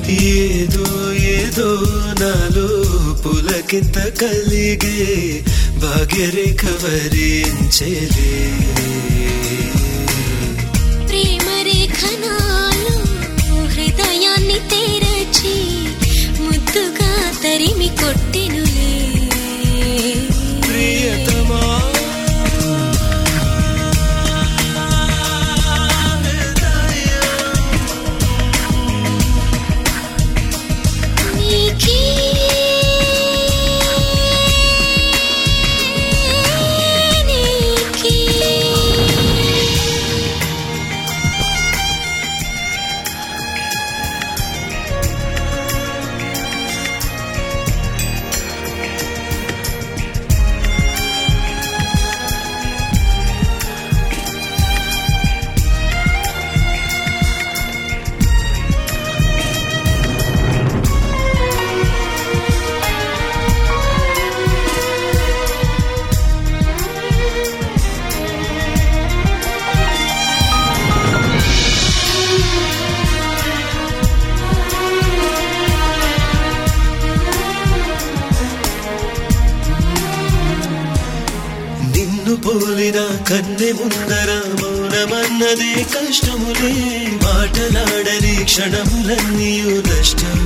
ఏదో ఏదో నాలో పులకింత కలిగే భాగ్యరేఖ వరించేలే ప్రేమ రేఖనాలు హృదయాన్ని తెరచి ముద్దుగా తరిమి కొట్టెనులే ప్రియతమా నీకే నీకే నిన్ను పోలిన కన్నె ముందర మౌనమన్నదే కష్టములే మాటలాడని క్షణములన్నీయు నష్టం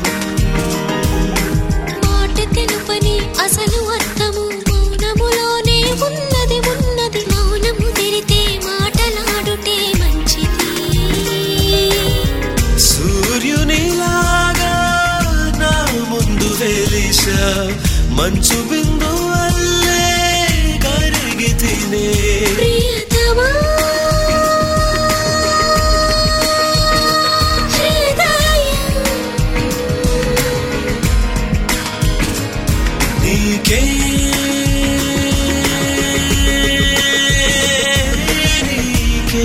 మాట తెలుపని అసలు అర్థము మౌనములోనే ఉన్నది ఉన్నది మౌనము తెరితే మాటలాడుటే మంచిది సూర్యునిలాగా నా ముందు వెలిసా మంచు బిందు అల్లే కరిగి తినే ప్రియతమా హృదయం నీకే నీకే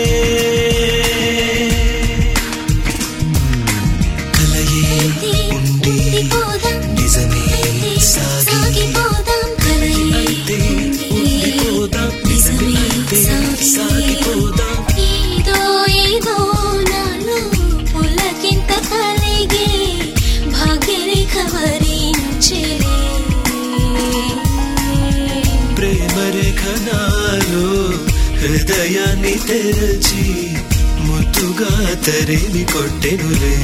కలయే ఉండి ఉండిపోదాం నిజమే అయితే సాగి సాగిపోదాం కలయి అయితే ఉండిపోదాం నిజమే అయితే సాగిపోదాం ఏదో ఏదో నాలో పులకింత కలిగే భాగ్యరేఖ వరించెలే ప్రేమ రేఖ నాలో హృదయాన్ని తెరచి ముద్దుగా తరిమి కొట్టెనులే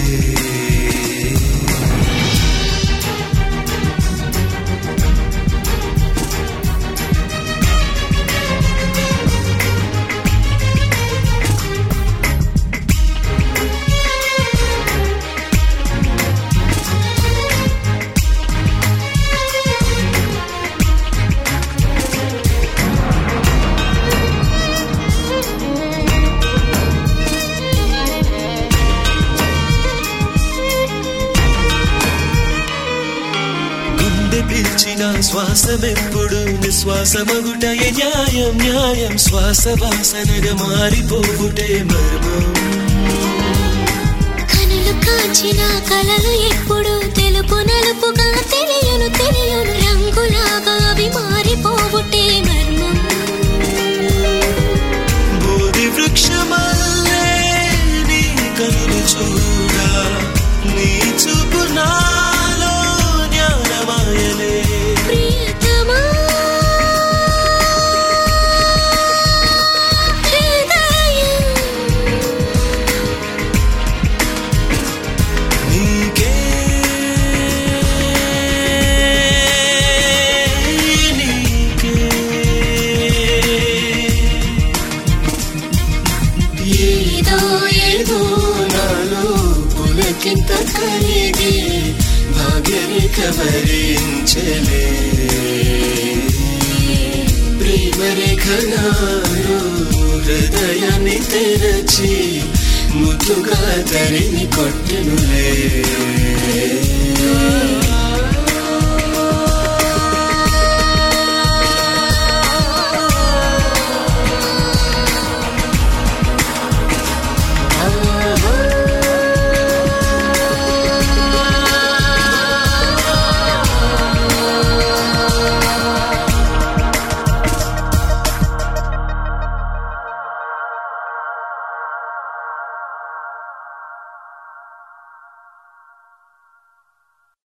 గుండె పిలిచిన శ్వాసమెప్పుడు నిశ్వాసమగుటయే న్యాయం న్యాయం శ్వాస వాసనగా మారిపోవుటే మర్మం కనులు కాచిన కలలు ఎప్పుడు తెలుపు నలుపుగా తెలియను తెలియను రంగులాగా అవి మారిపోవుటే మర్మం బోధి వృక్షమల్లే నీ కనులు చూడా నీ చూపు నాలో జ్ఞానమాయలే ప్రియతమా హృదయం నీకే నీకే ఏదో ఏదో నాలో పులకింత కలిగి భాగ్యరేఖ వరించలే ప్రేమ రేఖ నాలో హృదయాన్ని తెరచి ముద్దుగా తరిమి కొట్టెనులే